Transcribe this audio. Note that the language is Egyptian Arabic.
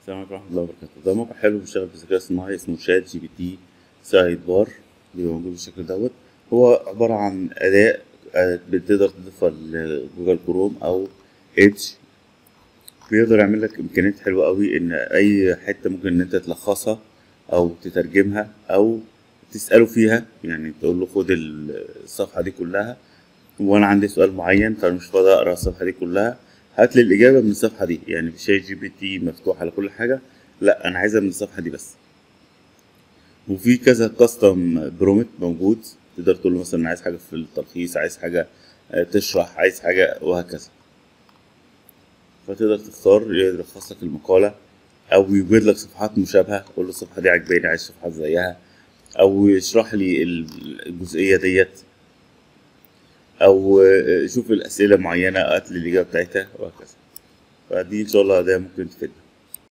السلام عليكم ورحمة الله وبركاته ده موقع حلو بيشتغل بالذكاء الصناعي اسمه شات جي بي تي سايد بار بيبقى موجود بالشكل دوت هو عبارة عن أداة آه، بتقدر تضيفها لجوجل كروم أو إيدج بيقدر يعمل لك إمكانيات حلوة أوي إن أي حتة ممكن إن أنت تلخصها أو تترجمها أو تسأله فيها يعني تقول له خد الصفحة دي كلها وأنا عندي سؤال معين فأنا مش فاضي أقرأ الصفحة دي كلها هات لي الإجابة من الصفحة دي يعني مش جي بي تي مفتوح على كل حاجة لا أنا عايزها من الصفحة دي بس وفي كذا كاستم برومت موجود تقدر تقول له مثلا عايز حاجة في التلخيص عايز حاجة آه، تشرح عايز حاجة وهكذا فتقدر تختار يلخص لك المقالة أو يوجد لك صفحات مشابهة قول له الصفحة دي عجباني عايز صفحات زيها أو يشرح لي الجزئية ديت أو آه، شوف الأسئلة معينة هات لي الإجابة بتاعتها وهكذا فدي إن شاء الله ده ممكن تفيدنا